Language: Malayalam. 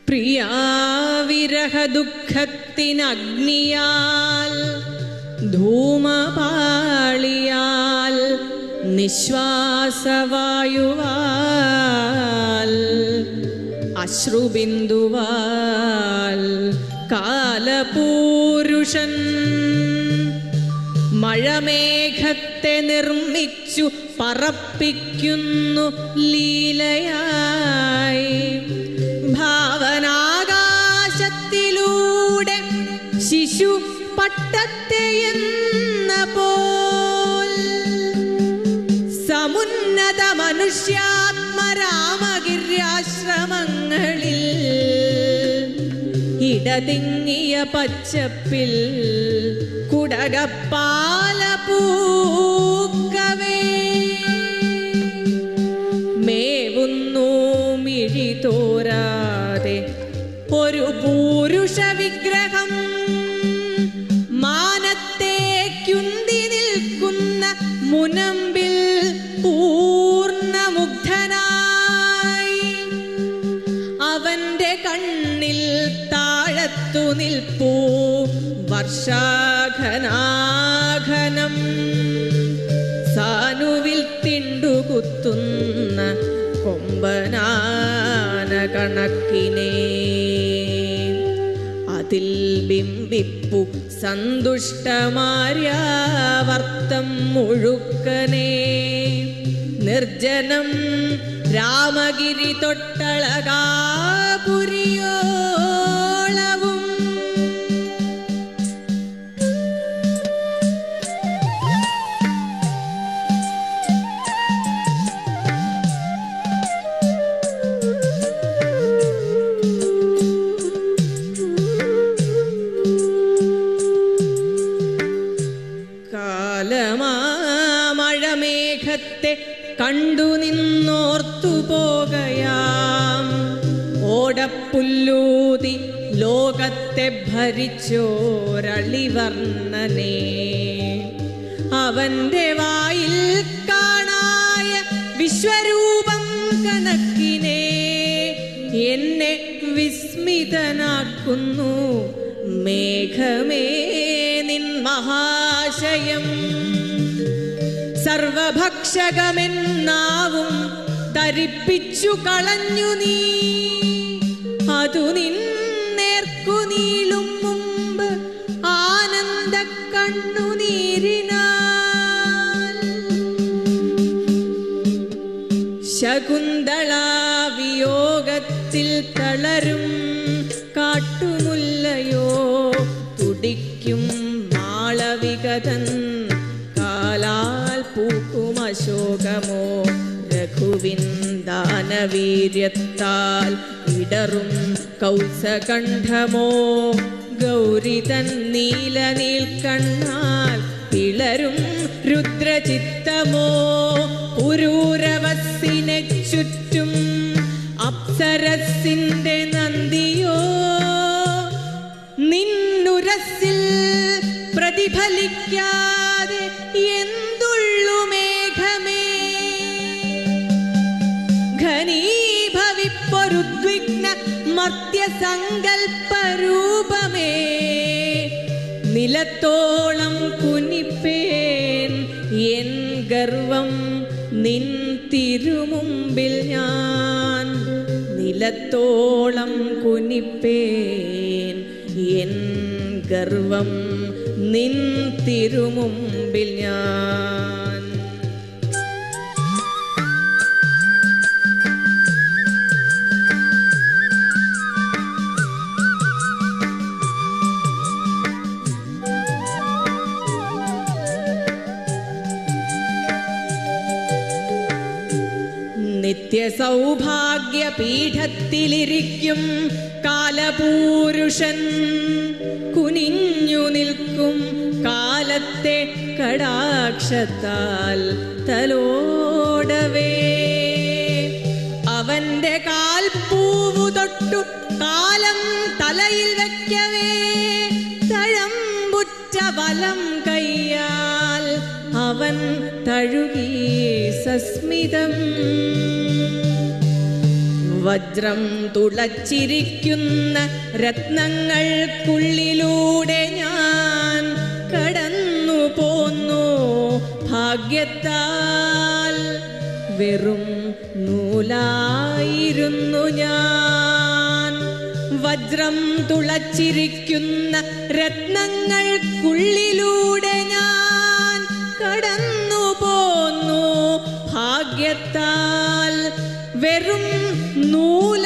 പ്രിയാവിരഹ ദുഃഖത്തിനഗ്നിയാൽ ധൂമപാളിയാൽ നിശ്വാസവായുവാൽ അശ്രുബിന്ദുവാൽ കാലപൂരുഷൻ മഴമേഘത്തെ നിർമ്മിച്ചു പറപ്പിക്കുന്നു ലീലയായി ഭാവനാകാശത്തിലൂടെ ശിശു പട്ടത്തെ എന്ന പോൽ സമുന്നത മനുഷ്യാത്മരാമഗിര്യാശ്രമങ്ങളിൽ ഇടതിങ്ങിയ പച്ചപ്പിൽ കുടകപ്പാല പൂക്കവേ മേവുന്നു മിഴി തോരാതെ ഒരു പൂരുഷ വിഗ്രഹം മാനത്തേക്കുന്തി നിൽക്കുന്ന മുനമ്പിൽ പൂർണ്ണമുഗ്ധനായി അവന്റെ കണ്ണിൽ താഴത്തു നിൽപ്പൂ വർഷാഘനാഘനം സാനുവിൽ തിണ്ടുകുത്തുന്ന കൊമ്പനാന കണക്കിനെ അതിൽ ബിംബിപ്പു സന്തുഷ്ടമാര്യാവർത്തം മുഴുക്കനെ നിർജനം രാമഗിരി തൊട്ടളകാപുരിയോളവും കാലമാമഴമേഘത്തെ കണ്ടു നിന്നോർത്തു പോകയാം ഓടപ്പുല്ലൂതി ലോകത്തെ ഭരിച്ചോരളിവർണ്ണനെ അവന്റെ വായിൽ കാണായ വിശ്വരൂപം കണക്കിനെ എന്നെ വിസ്മിതനാക്കുന്നു മേഘമേ നിൻ മഹാശയം സർവഭക്ഷകമെന്നാവും ധരിപ്പിച്ചു കളഞ്ഞു നീ അതു നിന്നേർക്കു നീളും മുമ്പ് ആനന്ദ കണ്ണുനീരിനാൽ ശകുന്തള വിയോഗത്തിൽ തളരും കാട്ടുമുല്ലയോ തുടിക്കും മാളവികതൻ കാലാൽ പൂക്കും അശോകമോ രഘുവിൻ ദാനവീര്യത്താൽ ഇടറും കൗസകണ്ഠമോ ഗൗരിതൻ നീല നീൽക്കണ്ണാൽ പിളരും രുദ്രചിത്തമോ പുരൂരവസിനെ ചുറ്റും അപ്സരസിന്റെ നന്ദിയോ നിന്നുരസിൽ പ്രതിഫലിക്കാതെ എന്തുള്ളു മേഘമേ ഘനീഭവിപ്പൊരുദ്വിഗ്ന മർത്യസങ്കൽപ്പരൂപമേ നിലത്തോളം കുനിപ്പേൻ എൻ ഗർവം നിൻ തിരുമുമ്പിൽ ഞാൻ നിലത്തോളം കുനിപ്പേൻ എൻ ഗർവം നിൻ തിരുമുമ്പിൽ ഞാൻ നിത്യസൗഭാഗ്യ പീഠത്തിലിരിക്കും കാലപൂരുഷൻ കുനിഞ്ഞു നിൽക്കും കാലത്തെ കടാക്ഷത്താൽ തലോടവേ അവന്റെ കാൽപ്പൂവു തൊട്ടു കാലം തലയിൽ വയ്ക്കവേ തഴമ്പുറ്റ വലം കയ്യാൽ അവൻ തഴുകി സസ്മിതം വജ്രം തുളച്ചിരിക്കുന്ന രത്നങ്ങൾക്കുള്ളിലൂടെ ഞാൻ കടന്നു പോന്നു ഭാഗ്യത്താൽ വെറും നൂലായിരുന്നു ഞാൻ വജ്രം തുളച്ചിരിക്കുന്ന രത്നങ്ങൾക്കുള്ളിലൂടെ ഞാൻ കടന്നു പോന്നു ഭാഗ്യത്താൽ വെറും നൂൽ